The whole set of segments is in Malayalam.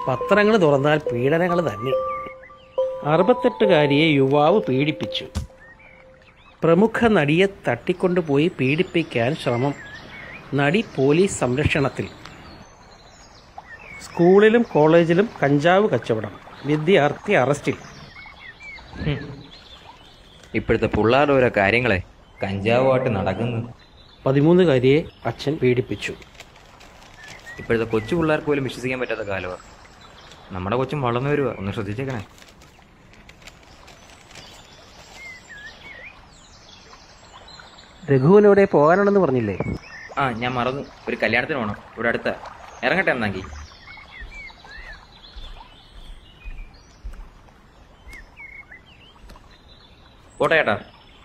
പത്രങ്ങൾ തുറന്നാൽ പീഡനങ്ങൾ തന്നെ അറുപത്തെട്ടുകാരിയെ യുവാവ് പീഡിപ്പിച്ചു പ്രമുഖ നടിയെ തട്ടിക്കൊണ്ടുപോയി പീഡിപ്പിക്കാൻ ശ്രമം നടി പോലീസ് സംരക്ഷണത്തിൽ സ്കൂളിലും കോളേജിലും കഞ്ചാവ് കച്ചവടം വിദ്യാർത്ഥി അറസ്റ്റിൽ ഇപ്പോഴത്തെ പിള്ളേരുടെ ഓരോ കാര്യങ്ങളെ കഞ്ചാവുമായിട്ട് നടക്കുന്നു പതിമൂന്നുകാരിയെ അച്ഛൻ പീഡിപ്പിച്ചു ഇപ്പോഴത്തെ കൊച്ചു പിള്ളേർക്ക് പോലും വിശ്വസിക്കാൻ പറ്റാത്ത കാലമാണ് നമ്മുടെ കൊച്ചും വളർന്നു വരുക ഒന്ന് ശ്രദ്ധിച്ചേക്കണേ രഘുവിനെവിടെ പോകാനുണ്ടെന്ന് പറഞ്ഞില്ലേ ആ ഞാൻ മറന്നു ഒരു കല്യാണത്തിന് പോകണം ഇവിടെ അടുത്ത ഇറങ്ങട്ടെ എന്നാക്കി പോട്ടെ ചേട്ടാ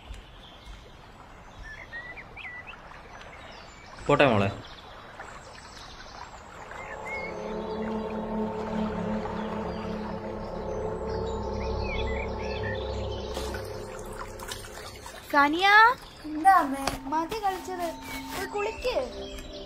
പോട്ടെ മോളെ കനിയാ എന്താ അമ്മേ മതി കളിച്ചത് പോയി കുളിക്ക്